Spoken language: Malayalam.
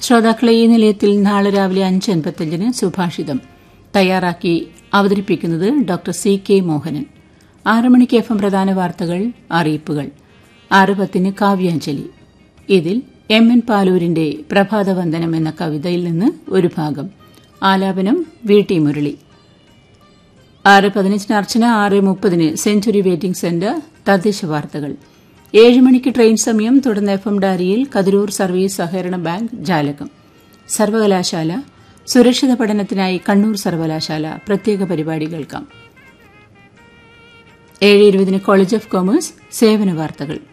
ശ്രോതാക്കളെ ഈ നിലയത്തിൽ നാളെ രാവിലെ അഞ്ച് അൻപത്തഞ്ചിന് സുഭാഷിതം തയ്യാറാക്കി അവതരിപ്പിക്കുന്നത് ഡോക്ടർ സി കെ മോഹനൻ ആറ് മണിക്ക് എഫ് എം പ്രധാന വാർത്തകൾ അറിയിപ്പുകൾ ആറ് പത്തിന് കാവ്യാഞ്ജലി ഇതിൽ എം എൻ പാലൂരിന്റെ പ്രഭാതവന്ദനം എന്ന കവിതയിൽ നിന്ന് ഒരു ഭാഗം ആലാപനം വി ടി മുരളി ആറ് പതിനഞ്ചിന് അർച്ചന ആറ് മുപ്പതിന് സെഞ്ചുറി വെയിറ്റിംഗ് സെന്റർ തദ്ദേശ വാർത്തകൾ ഏഴ് മണിക്ക് ട്രെയിൻ സമയം തുടർന്ന് എഫ് എം ഡാരിയിൽ കതിരൂർ സർവീസ് സഹകരണ ബാങ്ക് ജാലകം സർവകലാശാല സുരക്ഷിത പഠനത്തിനായി കണ്ണൂർ സർവകലാശാല പ്രത്യേക പരിപാടി കേൾക്കാം ഏഴ് ഇരുപതിന് കോളേജ് ഓഫ് കോമേഴ്സ് സേവന വാർത്തകൾ